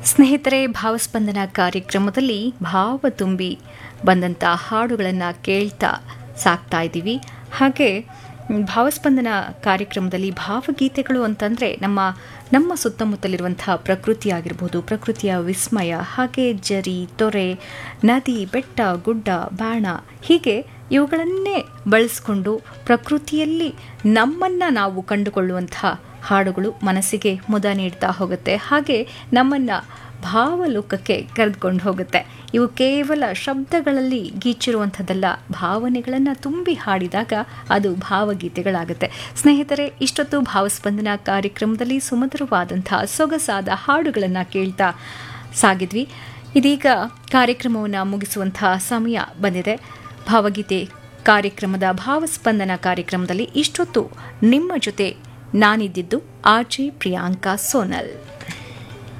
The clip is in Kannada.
ಸ್ನೇಹಿತರೆ ಭಾವಸ್ಪಂದನ ಕಾರ್ಯಕ್ರಮದಲ್ಲಿ ಭಾವ ತುಂಬಿ ಬಂದಂಥ ಹಾಡುಗಳನ್ನು ಕೇಳ್ತಾ ಸಾಕ್ತಾ ಇದ್ದೀವಿ ಹಾಗೆ ಮ್, ಭಾವಸ್ಪಂದನ ಕಾರ್ಯಕ್ರಮದಲ್ಲಿ ಭಾವಗೀತೆಗಳು ಅಂತಂದರೆ ನಮ್ಮ ನಮ್ಮ ಸುತ್ತಮುತ್ತಲಿರುವಂತಹ ಪ್ರಕೃತಿ ಆಗಿರ್ಬೋದು ಪ್ರಕೃತಿಯ ವಿಸ್ಮಯ ಹಾಗೆ ಜರಿ ತೊರೆ ನದಿ ಬೆಟ್ಟ ಗುಡ್ಡ ಬಾಣ ಹೀಗೆ ಇವುಗಳನ್ನೇ ಬಳಸಿಕೊಂಡು ಪ್ರಕೃತಿಯಲ್ಲಿ ನಮ್ಮನ್ನು ನಾವು ಕಂಡುಕೊಳ್ಳುವಂತಹ ಹಾಡುಗಳು ಮನಸ್ಸಿಗೆ ಮುದ ನೀಡ್ತಾ ಹೋಗುತ್ತೆ ಹಾಗೆ ನಮ್ಮನ್ನು ಭಾವಲೋಕಕ್ಕೆ ಕರೆದುಕೊಂಡು ಹೋಗುತ್ತೆ ಇವು ಕೇವಲ ಶಬ್ದಗಳಲ್ಲಿ ಗೀಚಿರುವಂಥದ್ದಲ್ಲ ಭಾವನೆಗಳನ್ನು ತುಂಬಿ ಹಾಡಿದಾಗ ಅದು ಭಾವಗೀತೆಗಳಾಗುತ್ತೆ ಸ್ನೇಹಿತರೆ ಇಷ್ಟೊತ್ತು ಭಾವಸ್ಪಂದನ ಕಾರ್ಯಕ್ರಮದಲ್ಲಿ ಸುಮಧುರವಾದಂಥ ಸೊಗಸಾದ ಹಾಡುಗಳನ್ನು ಕೇಳ್ತಾ ಸಾಗಿದ್ವಿ ಇದೀಗ ಕಾರ್ಯಕ್ರಮವನ್ನು ಮುಗಿಸುವಂತಹ ಸಮಯ ಬಂದಿದೆ ಭಾವಗೀತೆ ಕಾರ್ಯಕ್ರಮದ ಭಾವಸ್ಪಂದನ ಕಾರ್ಯಕ್ರಮದಲ್ಲಿ ಇಷ್ಟೊತ್ತು ನಿಮ್ಮ ಜೊತೆ ನಾನಿದ್ದಿದ್ದು ಆರ್ ಜೆ ಪ್ರಿಯಾಂಕಾ ಸೋನಲ್